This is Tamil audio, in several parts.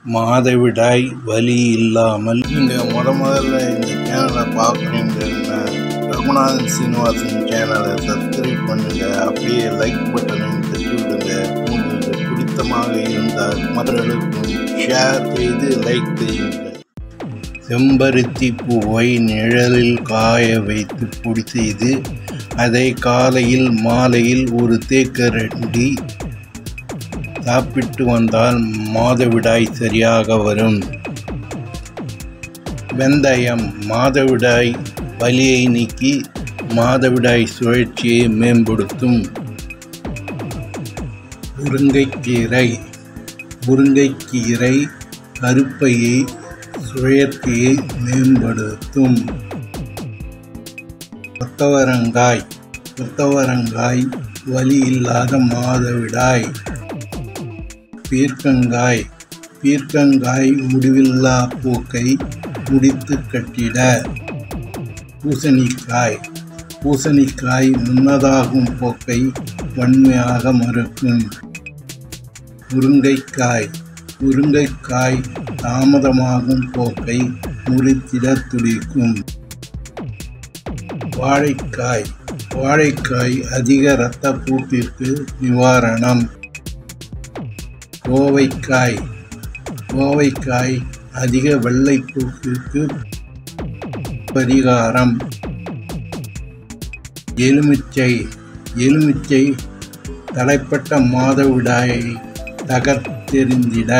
மாதவிடாய் வலி இல்லாமல் நீங்கள் முத முதல்ல இந்த சேனலை பார்க்குறீங்கன்னா ரகுநாதன் சீனிவாசன் சேனலை சப்ஸ்கிரைப் பண்ணுங்க அப்படியே லைக் பட்டனையும் தட்டி விடுங்க உங்களுக்கு பிடித்தமாக இருந்தால் மற்றவர்களுக்கும் ஷேர் செய்து லைக் செய்யுங்கள் செம்பருத்தி பூவை நிழலில் காய வைத்து பொடி செய்து அதை காலையில் மாலையில் ஒரு தேக்கரண்டி சாப்பிட்டு வந்தால் மாதவிடாய் சரியாக வரும் வெந்தயம் மாதவிடாய் வலியை நீக்கி மாதவிடாய் சுழற்சியை மேம்படுத்தும் முருங்கைக்கீரை முருங்கைக்கீரை கருப்பையை சுழற்சியை மேம்படுத்தும் கொத்தவரங்காய் கொத்தவரங்காய் வலி இல்லாத மாதவிடாய் பீர்க்கங்காய் பீர்க்கங்காய் முடிவில்லா பூக்கை முடித்து கட்டிட பூசணிக்காய் பூசணிக்காய் முன்னதாகும் போக்கை வன்மையாக மறுக்கும் முருங்கைக்காய் முருங்கைக்காய் தாமதமாகும் போக்கை முறித்திட துடிக்கும் வாழைக்காய் வாழைக்காய் அதிக இரத்தப்போக்கிற்கு நிவாரணம் கோவைக்காய் கோவைக்காய் அதிக வெள்ளைப்போக்கிற்கு பரிகாரம் எலுமிச்சை எலுமிச்சை தலைப்பட்ட மாதவிடாயை தகர்த்தெறிந்திட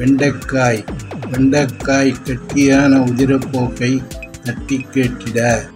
வெண்டைக்காய் வெண்டைக்காய் கட்டியான உதிரப்போக்கை தட்டி கேட்டிட